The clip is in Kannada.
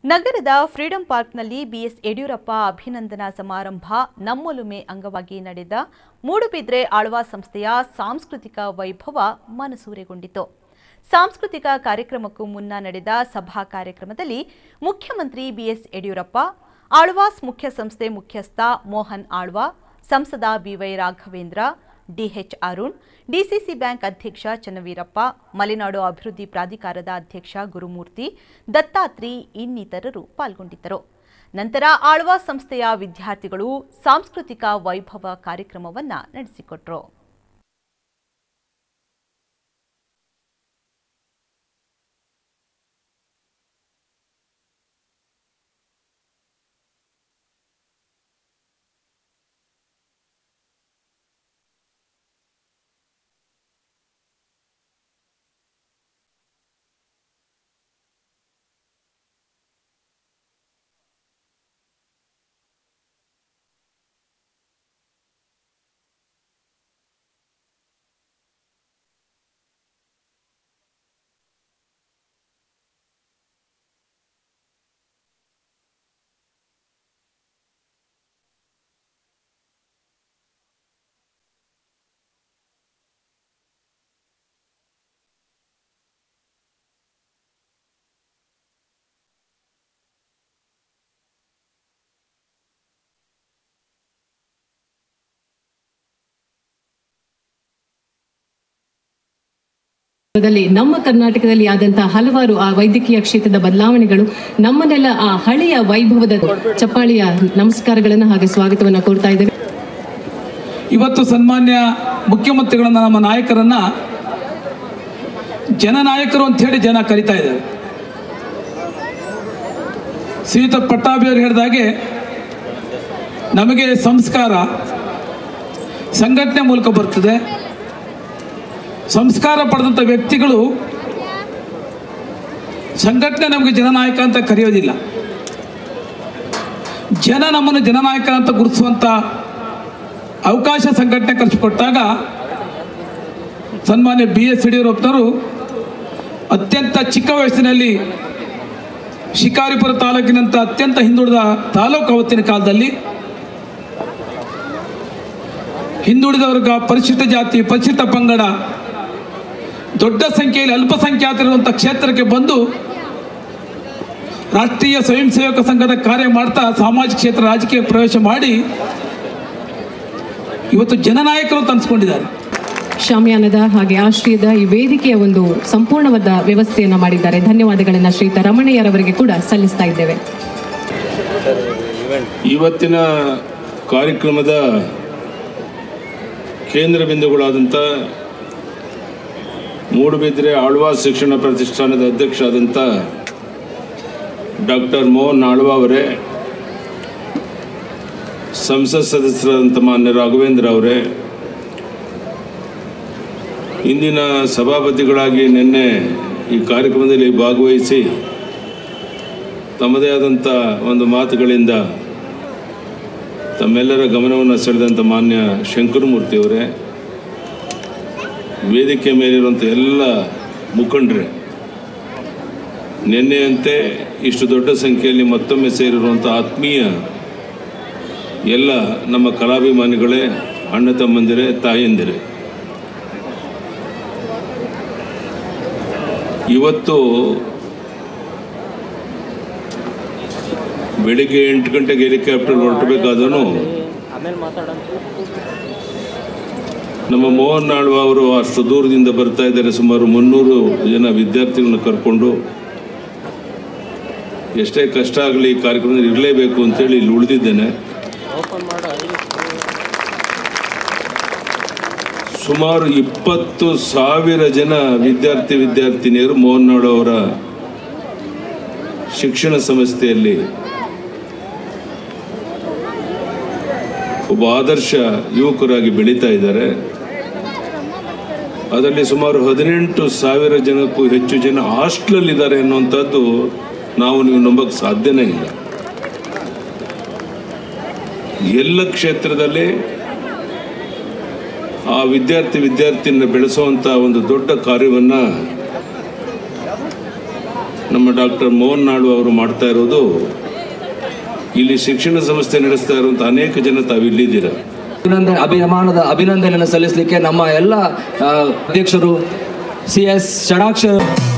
ನಗರದ ಫ್ರೀಡಂ ಪಾರ್ಕ್ನಲ್ಲಿ ಬಿಎಸ್ ಯಡಿಯೂರಪ್ಪ ಅಭಿನಂದನಾ ಸಮಾರಂಭ ನಮ್ಮೊಲುಮೆ ಅಂಗವಾಗಿ ನಡೆದ ಮೂಡುಬಿದ್ರೆ ಆಳ್ವಾ ಸಂಸ್ಥೆಯ ಸಾಂಸ್ಕೃತಿಕ ವೈಭವ ಮನಸೂರೆಗೊಂಡಿತು ಸಾಂಸ್ಕೃತಿಕ ಕಾರ್ಯಕ್ರಮಕ್ಕೂ ಮುನ್ನ ನಡೆದ ಸಭಾ ಕಾರ್ಯಕ್ರಮದಲ್ಲಿ ಮುಖ್ಯಮಂತ್ರಿ ಬಿಎಸ್ ಯಡಿಯೂರಪ್ಪ ಆಳ್ವಾಸ್ ಮುಖ್ಯ ಸಂಸ್ಥೆ ಮುಖ್ಯಸ್ಥ ಮೋಹನ್ ಆಳ್ವಾ ಸಂಸದ ಬಿವೈ ರಾಘವೇಂದ್ರ ಡಿಎಚ್ ಅರುಣ್ ಡಿಸಿಸಿ ಬ್ಯಾಂಕ್ ಅಧ್ಯಕ್ಷ ಚನ್ನವೀರಪ್ಪ ಮಲೆನಾಡು ಅಭಿವೃದ್ಧಿ ಪ್ರಾಧಿಕಾರದ ಅಧ್ಯಕ್ಷ ಗುರುಮೂರ್ತಿ ದತ್ತಾತ್ರಿ ಇನ್ನಿತರರು ಪಾಲ್ಗೊಂಡಿದ್ದರು ನಂತರ ಆಳ್ವಾಸ್ ಸಂಸ್ಥೆಯ ವಿದ್ಯಾರ್ಥಿಗಳು ಸಾಂಸ್ಕೃತಿಕ ವೈಭವ ಕಾರ್ಯಕ್ರಮವನ್ನು ನಡೆಸಿಕೊಟ್ರು ದಲ್ಲಿ ನಮ್ಮ ಕರ್ನಾಟಕದಲ್ಲಿ ಆದಂತಹ ಹಲವಾರು ಆ ವೈದ್ಯಕೀಯ ಕ್ಷೇತ್ರದ ಬದಲಾವಣೆಗಳು ನಮ್ಮನ್ನೆಲ್ಲ ಆ ಹಳೆಯ ವೈಭವದ ಚಪ್ಪಾಳಿಯ ನಮಸ್ಕಾರಗಳನ್ನ ಹಾಗೆ ಸ್ವಾಗತವನ್ನ ಕೋರ್ತಾ ಇದ್ದೇವೆ ಇವತ್ತು ಸನ್ಮಾನ್ಯ ಮುಖ್ಯಮಂತ್ರಿಗಳನ್ನ ನಮ್ಮ ನಾಯಕರನ್ನ ಜನನಾಯಕರು ಅಂತ ಹೇಳಿ ಜನ ಕರಿತಾ ಇದ್ದಾರೆ ಶ್ರೀಯುತ ಪಟ್ಟಾಭಿ ಅವರು ಹೇಳಿದಾಗೆ ನಮಗೆ ಸಂಸ್ಕಾರ ಸಂಘಟನೆ ಮೂಲಕ ಬರ್ತದೆ ಸಂಸ್ಕಾರ ಪಡೆದಂಥ ವ್ಯಕ್ತಿಗಳು ಸಂಘಟನೆ ನಮಗೆ ಜನನಾಯಕ ಅಂತ ಕರೆಯೋದಿಲ್ಲ ಜನ ನಮ್ಮನ್ನು ಜನನಾಯಕ ಅಂತ ಗುರುತಿಸುವಂಥ ಅವಕಾಶ ಸಂಘಟನೆ ಕಲ್ಪಿಸಿಕೊಟ್ಟಾಗ ಸನ್ಮಾನ್ಯ ಬಿ ಎಸ್ ಯಡಿಯೂರಪ್ಪನವರು ಅತ್ಯಂತ ಚಿಕ್ಕ ವಯಸ್ಸಿನಲ್ಲಿ ಶಿಕಾರಿಪುರ ತಾಲೂಕಿನಂಥ ಅತ್ಯಂತ ಹಿಂದುಳಿದ ತಾಲೂಕು ಅವತ್ತಿನ ಕಾಲದಲ್ಲಿ ಹಿಂದುಳಿದ ವರ್ಗ ಪರಿಶಿಷ್ಟ ಜಾತಿ ಪರಿಶಿಷ್ಟ ಪಂಗಡ ದೊಡ್ಡ ಸಂಖ್ಯೆಯಲ್ಲಿ ಅಲ್ಪಸಂಖ್ಯಾತರಿರುವಂಥ ಕ್ಷೇತ್ರಕ್ಕೆ ಬಂದು ರಾಷ್ಟ್ರೀಯ ಸ್ವಯಂ ಸೇವಕ ಸಂಘದ ಕಾರ್ಯ ಮಾಡ್ತಾ ಸಾಮಾಜಿಕ ಕ್ಷೇತ್ರ ರಾಜಕೀಯ ಪ್ರವೇಶ ಮಾಡಿ ಇವತ್ತು ಜನನಾಯಕರು ಅಂತ ಅನ್ಸ್ಕೊಂಡಿದ್ದಾರೆ ಶಾಮಿಯಾನದ ಹಾಗೆ ಆಶ್ರಯದ ಈ ವೇದಿಕೆಯ ಒಂದು ಸಂಪೂರ್ಣವಾದ ವ್ಯವಸ್ಥೆಯನ್ನ ಮಾಡಿದ್ದಾರೆ ಧನ್ಯವಾದಗಳನ್ನ ಶ್ರೀಯುತ ರಮಣಯ್ಯರವರಿಗೆ ಕೂಡ ಸಲ್ಲಿಸ್ತಾ ಇದ್ದೇವೆ ಇವತ್ತಿನ ಕಾರ್ಯಕ್ರಮದ ಕೇಂದ್ರ ಬಿಂದುಗಳಾದಂಥ ಮೂಡುಬಿದ್ರೆ ಆಳ್ವಾಸ್ ಶಿಕ್ಷಣ ಪ್ರತಿಷ್ಠಾನದ ಅಧ್ಯಕ್ಷರಾದಂಥ ಡಾಕ್ಟರ್ ಮೋಹನ್ ಆಳ್ವಾ ಅವರೇ ಸಂಸತ್ ಸದಸ್ಯರಾದಂಥ ಮಾನ್ಯ ರಾಘವೇಂದ್ರ ಅವರೇ ಇಂದಿನ ಸಭಾಪತಿಗಳಾಗಿ ನಿನ್ನೆ ಈ ಕಾರ್ಯಕ್ರಮದಲ್ಲಿ ಭಾಗವಹಿಸಿ ತಮ್ಮದೇ ಆದಂಥ ಒಂದು ಮಾತುಗಳಿಂದ ತಮ್ಮೆಲ್ಲರ ಗಮನವನ್ನು ಸೆಳೆದಂಥ ಮಾನ್ಯ ಶಂಕರಮೂರ್ತಿಯವರೇ ವೇದಿಕೆ ಮೇಲಿರುವಂಥ ಎಲ್ಲ ಮುಖಂಡರೇ ನಿನ್ನೆಯಂತೆ ಇಷ್ಟು ದೊಡ್ಡ ಸಂಖ್ಯೆಯಲ್ಲಿ ಮತ್ತೊಮ್ಮೆ ಸೇರಿರುವಂಥ ಆತ್ಮೀಯ ಎಲ್ಲ ನಮ್ಮ ಕಲಾಭಿಮಾನಿಗಳೇ ಅಣ್ಣ ತಮ್ಮಂದಿರೇ ತಾಯಂದಿರೇ ಇವತ್ತು ಬೆಳಿಗ್ಗೆ ಎಂಟು ಗಂಟೆಗೆ ಹೆಲಿಕಾಪ್ಟರ್ ಹೊರಟಬೇಕಾದನು ನಮ್ಮ ಮೋಹನ್ ಆಳ್ವ ಅವರು ಅಷ್ಟು ದೂರದಿಂದ ಬರ್ತಾ ಇದ್ದಾರೆ ಸುಮಾರು ಮುನ್ನೂರು ಜನ ವಿದ್ಯಾರ್ಥಿಗಳನ್ನ ಕರ್ಕೊಂಡು ಎಷ್ಟೇ ಕಷ್ಟ ಆಗಲಿ ಈ ಕಾರ್ಯಕ್ರಮದಲ್ಲಿ ಇರಲೇಬೇಕು ಅಂತೇಳಿ ಇಲ್ಲಿ ಉಳಿದಿದ್ದೇನೆ ಸುಮಾರು ಇಪ್ಪತ್ತು ಸಾವಿರ ಜನ ವಿದ್ಯಾರ್ಥಿ ವಿದ್ಯಾರ್ಥಿನಿಯರು ಮೋಹನ್ ಆಳ್ವ ಅವರ ಶಿಕ್ಷಣ ಸಂಸ್ಥೆಯಲ್ಲಿ ಒಬ್ಬ ಆದರ್ಶ ಯುವಕರಾಗಿ ಬೆಳೀತಾ ಇದ್ದಾರೆ ಅದರಲ್ಲಿ ಸುಮಾರು ಹದಿನೆಂಟು ಸಾವಿರ ಜನಕ್ಕೂ ಹೆಚ್ಚು ಜನ ಹಾಸ್ಟೆಲ್ ಇದ್ದಾರೆ ಅನ್ನುವಂಥದ್ದು ನಾವು ನೀವು ನಂಬಕ್ಕೆ ಸಾಧ್ಯನೇ ಇಲ್ಲ ಎಲ್ಲ ಕ್ಷೇತ್ರದಲ್ಲಿ ಆ ವಿದ್ಯಾರ್ಥಿ ವಿದ್ಯಾರ್ಥಿನ ಬೆಳೆಸುವಂಥ ಒಂದು ದೊಡ್ಡ ಕಾರ್ಯವನ್ನ ನಮ್ಮ ಡಾಕ್ಟರ್ ಮೋಹನ್ ನಾಡು ಅವರು ಮಾಡ್ತಾ ಇರೋದು ಇಲ್ಲಿ ಶಿಕ್ಷಣ ಸಂಸ್ಥೆ ನಡೆಸ್ತಾ ಇರುವಂಥ ಅನೇಕ ಜನ ತಾವು ಇಲ್ಲಿದ್ದೀರ ಅಭಿನಂದನೆ ಅಭಿಮಾನದ ಅಭಿನಂದನೆಯನ್ನು ಸಲ್ಲಿಸಲಿಕ್ಕೆ ನಮ್ಮ ಎಲ್ಲ ಆ, ಅಧ್ಯಕ್ಷರು ಸಿ ಎಸ್ ಷಡಾಕ್ಷರ